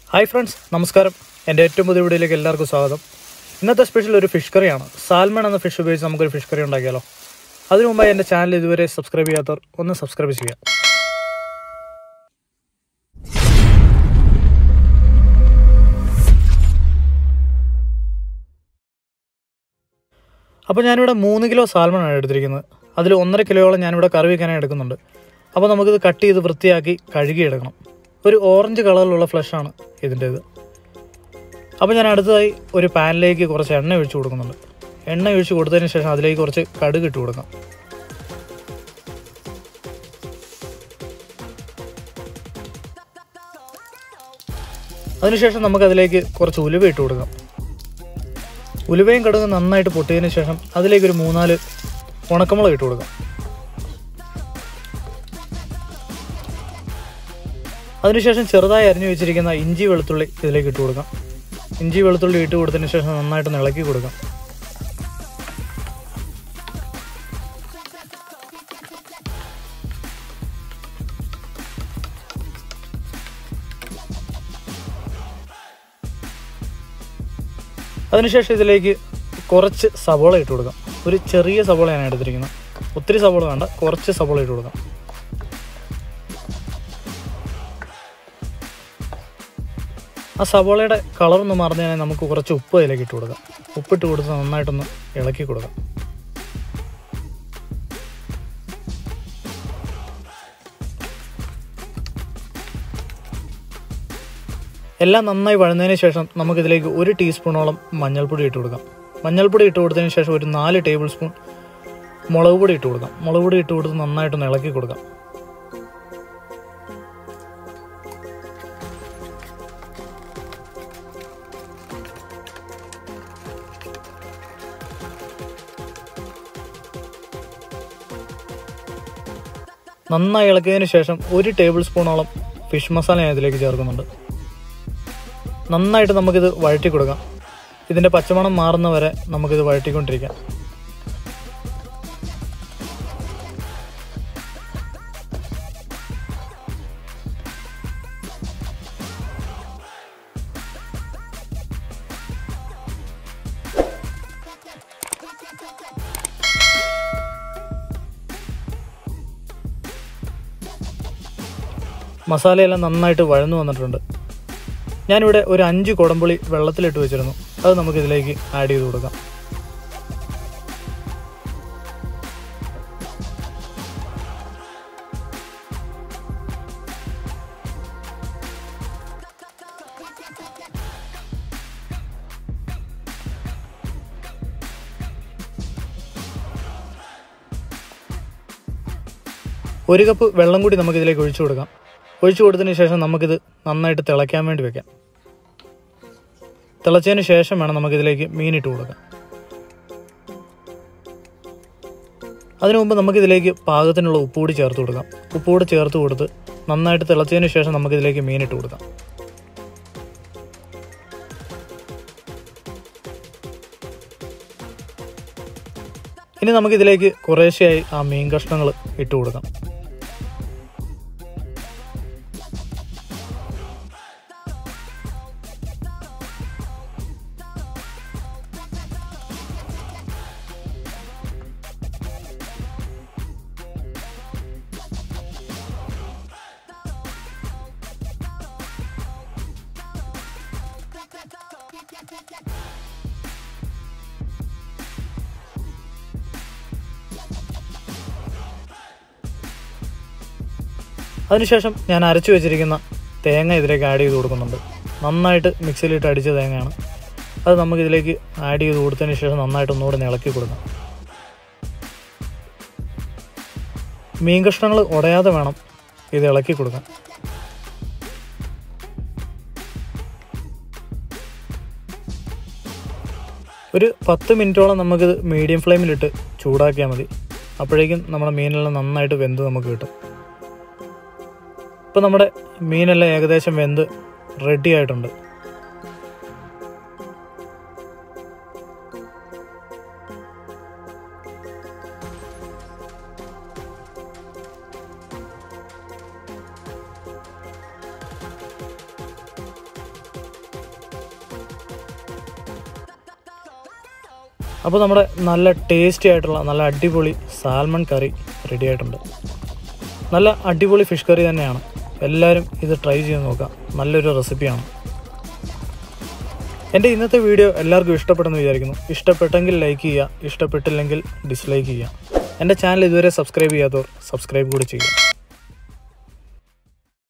hi friends നമസ്കാരം എൻ്റെ ഏറ്റവും പുതിയ വീഡിയോയിലേക്ക് എല്ലാവർക്കും സ്വാഗതം ഇന്നത്തെ സ്പെഷ്യൽ ഒരു ഫിഷ് കറിയാണ് സാൽമൺ എന്ന ഫിഷ് ഉപയോഗിച്ച് നമുക്കൊരു ഫിഷ് കറി ഉണ്ടാക്കിയാലോ അതിനു മുമ്പായി എൻ്റെ ചാനൽ ഇതുവരെ സബ്സ്ക്രൈബ് ചെയ്യാത്തവർ ഒന്ന് സബ്സ്ക്രൈബ് ചെയ്യുക അപ്പോൾ ഞാനിവിടെ മൂന്ന് കിലോ സാൽമണാണ് എടുത്തിരിക്കുന്നത് അതിൽ ഒന്നര കിലോയോളം ഞാനിവിടെ കറി വയ്ക്കാനായി എടുക്കുന്നുണ്ട് അപ്പോൾ നമുക്കിത് കട്ട് ചെയ്ത് വൃത്തിയാക്കി കഴുകിയെടുക്കണം ഒരു ഓറഞ്ച് കളറിലുള്ള ഫ്ലഷാണ് ഇതിൻ്റേത് അപ്പോൾ ഞാൻ അടുത്തതായി ഒരു പാനിലേക്ക് കുറച്ച് എണ്ണ ഒഴിച്ച് കൊടുക്കുന്നുണ്ട് എണ്ണ ഒഴിച്ച് കൊടുത്തതിന് ശേഷം അതിലേക്ക് കുറച്ച് കടുക് ഇട്ട് കൊടുക്കാം അതിനുശേഷം നമുക്കതിലേക്ക് കുറച്ച് ഉലുവ ഇട്ട് കൊടുക്കാം ഉലുവയും കടുകും നന്നായിട്ട് പൊട്ടിയതിന് ശേഷം അതിലേക്ക് ഒരു മൂന്നാല് ഉണക്കമുളക് ഇട്ട് കൊടുക്കാം അതിനുശേഷം ചെറുതായി അരിഞ്ഞു വെച്ചിരിക്കുന്ന ഇഞ്ചി വെളുത്തുള്ളി ഇതിലേക്ക് ഇട്ട് കൊടുക്കാം ഇഞ്ചി വെളുത്തുള്ളി ഇട്ട് കൊടുത്തതിന് ശേഷം നന്നായിട്ട് ഇളക്കി കൊടുക്കാം അതിനുശേഷം ഇതിലേക്ക് കുറച്ച് സവോള ഇട്ട് കൊടുക്കാം ഒരു ചെറിയ സവോളയാണ് എടുത്തിരിക്കുന്നത് ഒത്തിരി സവോള വേണ്ട കുറച്ച് സവോള ഇട്ട് കൊടുക്കാം ആ സവോളയുടെ കളറൊന്ന് മാറുന്ന കഴിഞ്ഞാൽ നമുക്ക് കുറച്ച് ഉപ്പ് അതിലേക്ക് ഇട്ട് കൊടുക്കാം ഉപ്പിട്ട് കൊടുത്ത് നന്നായിട്ടൊന്ന് ഇളക്കി കൊടുക്കാം എല്ലാം നന്നായി വഴന്നതിന് ശേഷം നമുക്കിതിലേക്ക് ഒരു ടീസ്പൂണോളം മഞ്ഞൾപ്പൊടി ഇട്ട് കൊടുക്കാം മഞ്ഞൾപ്പൊടി ഇട്ട് കൊടുത്തതിന് ശേഷം ഒരു നാല് ടേബിൾ സ്പൂൺ മുളക് പൊടി ഇട്ട് കൊടുക്കാം മുളക് പൊടി ഇട്ട് കൊടുത്ത് നന്നായിട്ടൊന്ന് ഇളക്കി കൊടുക്കാം നന്നായി ഇളക്കിയതിന് ശേഷം ഒരു ടേബിൾ സ്പൂണോളം ഫിഷ് മസാല ഞാൻ ഇതിലേക്ക് ചേർക്കുന്നുണ്ട് നന്നായിട്ട് നമുക്കിത് വഴറ്റി കൊടുക്കാം ഇതിൻ്റെ പച്ചമണം മാറുന്ന വരെ നമുക്കിത് വഴറ്റിക്കൊണ്ടിരിക്കാം മസാലയെല്ലാം നന്നായിട്ട് വഴന്നു വന്നിട്ടുണ്ട് ഞാനിവിടെ ഒരു അഞ്ച് കുടംപുളി വെള്ളത്തിലിട്ട് വെച്ചിരുന്നു അത് നമുക്കിതിലേക്ക് ആഡ് ചെയ്ത് കൊടുക്കാം ഒരു കപ്പ് വെള്ളം കൂടി നമുക്കിതിലേക്ക് ഒഴിച്ചു കൊടുക്കാം ഒഴിച്ചു കൊടുത്തതിന് ശേഷം നമുക്കിത് നന്നായിട്ട് തിളയ്ക്കാൻ വേണ്ടി വെക്കാം തിളച്ചതിന് ശേഷം വേണം നമുക്കിതിലേക്ക് മീനിട്ട് കൊടുക്കാം അതിനു മുമ്പ് നമുക്കിതിലേക്ക് പാകത്തിനുള്ള ഉപ്പുകൂടി ചേർത്ത് കൊടുക്കാം ഉപ്പുകൂടി ചേർത്ത് കൊടുത്ത് നന്നായിട്ട് തിളച്ചതിന് ശേഷം നമുക്കിതിലേക്ക് മീനിട്ട് കൊടുക്കാം ഇനി നമുക്കിതിലേക്ക് കുറേശ്ശെയായി ആ മീൻ കഷ്ണങ്ങൾ ഇട്ട് കൊടുക്കാം അതിനുശേഷം ഞാൻ അരച്ചു വെച്ചിരിക്കുന്ന തേങ്ങ ഇതിലേക്ക് ആഡ് ചെയ്ത് കൊടുക്കുന്നുണ്ട് നന്നായിട്ട് മിക്സിയിലിട്ട് അടിച്ച തേങ്ങയാണ് അത് നമുക്കിതിലേക്ക് ആഡ് ചെയ്ത് കൊടുത്തതിന് ശേഷം നന്നായിട്ട് ഒന്നുകൂടെ ഇളക്കി കൊടുക്കാം മീൻ കഷ്ണങ്ങൾ ഉടയാതെ വേണം ഇത് ഇളക്കി കൊടുക്കാൻ ഒരു പത്ത് മിനിറ്റോളം നമുക്കിത് മീഡിയം ഫ്ലെയിമിലിട്ട് ചൂടാക്കിയാൽ മതി അപ്പോഴേക്കും നമ്മുടെ മീനെല്ലാം നന്നായിട്ട് വെന്ത് നമുക്ക് കിട്ടും ഇപ്പം നമ്മുടെ മീനെല്ലാം ഏകദേശം വെന്ത് റെഡി ആയിട്ടുണ്ട് അപ്പോൾ നമ്മുടെ നല്ല ടേസ്റ്റി ആയിട്ടുള്ള നല്ല അടിപൊളി സാൽമൺ കറി റെഡി ആയിട്ടുണ്ട് നല്ല അടിപൊളി ഫിഷ് കറി തന്നെയാണ് എല്ലാവരും ഇത് ട്രൈ ചെയ്ത് നോക്കാം നല്ലൊരു റെസിപ്പിയാണ് എൻ്റെ ഇന്നത്തെ വീഡിയോ എല്ലാവർക്കും ഇഷ്ടപ്പെട്ടെന്ന് വിചാരിക്കുന്നു ഇഷ്ടപ്പെട്ടെങ്കിൽ ലൈക്ക് ചെയ്യുക ഇഷ്ടപ്പെട്ടില്ലെങ്കിൽ ഡിസ്ലൈക്ക് ചെയ്യുക എൻ്റെ ചാനൽ ഇതുവരെ സബ്സ്ക്രൈബ് ചെയ്യാത്തവർ സബ്സ്ക്രൈബ് കൂടി ചെയ്യുക